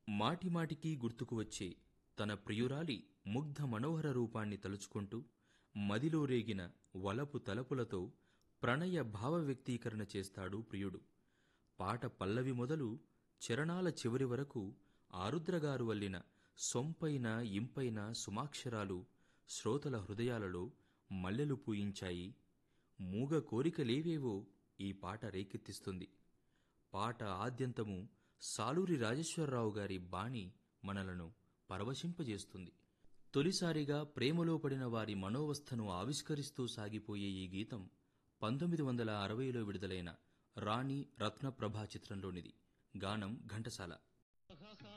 మాటిమాటికి గుర్తుకు వచ్చే తన ప్రియురాలి ముగ్ధ మనోహర రూపాన్ని తలుచుకుంటూ మదిలో రేగిన వలపు తలపులతో ప్రణయ భావ వ్యక్తీకరణ చేస్తాడు ప్రియుడు పాట పల్లవి మొదలు చరణాల చివరి వరకు ఆరుద్రగారు వల్లిన సొంపైన ఇంపైన సుమాక్షరాలు శ్రోతల హృదయాలలో మల్లెలు పూయించాయి మూగ కోరికలేవేవో ఈ పాట రేకెత్తిస్తుంది పాట ఆద్యంతము సాలూరి రాజేశ్వరరావు గారి బాణి మనలను పరవశింపజేస్తుంది తొలిసారిగా ప్రేమలో పడిన వారి మనోవస్థను ఆవిష్కరిస్తూ సాగిపోయే ఈ గీతం పంతొమ్మిది వందల అరవైలో విడుదలైన రాణి రత్నప్రభా చిత్రంలోనిది గానం ఘంటసాల